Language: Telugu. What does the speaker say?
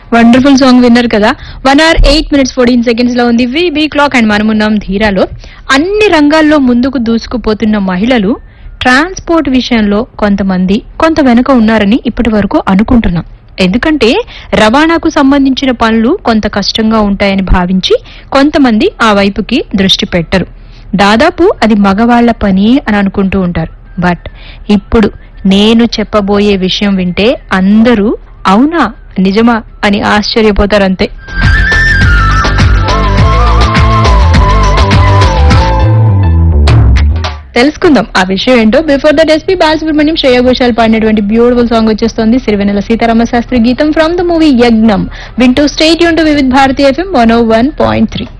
వండర్ఫుల్ సాంగ్ విన్నారు కదా one hour eight minutes fourteen seconds లో ఉంది బీ క్లాక్ అండ్ మనమున్నాం ధీరాలో అన్ని రంగాల్లో ముందుకు దూసుకుపోతున్న మహిళలు ట్రాన్స్పోర్ట్ విషయంలో కొంతమంది కొంత వెనుక ఉన్నారని ఇప్పటి వరకు అనుకుంటున్నాం ఎందుకంటే రవాణాకు సంబంధించిన పనులు కొంత కష్టంగా ఉంటాయని భావించి కొంతమంది ఆ వైపుకి దృష్టి పెట్టరు దాదాపు అది మగవాళ్ల పని అని అనుకుంటూ ఉంటారు బట్ ఇప్పుడు నేను చెప్పబోయే విషయం వింటే అందరూ అవునా నిజమా అని ఆశ్చర్యపోతారు అంతే తెలుసుకుందాం ఆ విషయం ఏంటో బిఫోర్ దట్ ఎస్పీ బాలసుబ్రహ్మణ్యం శ్రేయ ఘోషాల్ పాడినటువంటి బ్యూటిఫుల్ సాంగ్ వచ్చేస్తుంది సిరివెన్నెల సీతారామ శాస్త్రి గీతం ఫ్రమ్ ద మూవీ యజ్ఞం వింటూ స్టేట్ యూన్ to Vividh Bharati FM one O one point three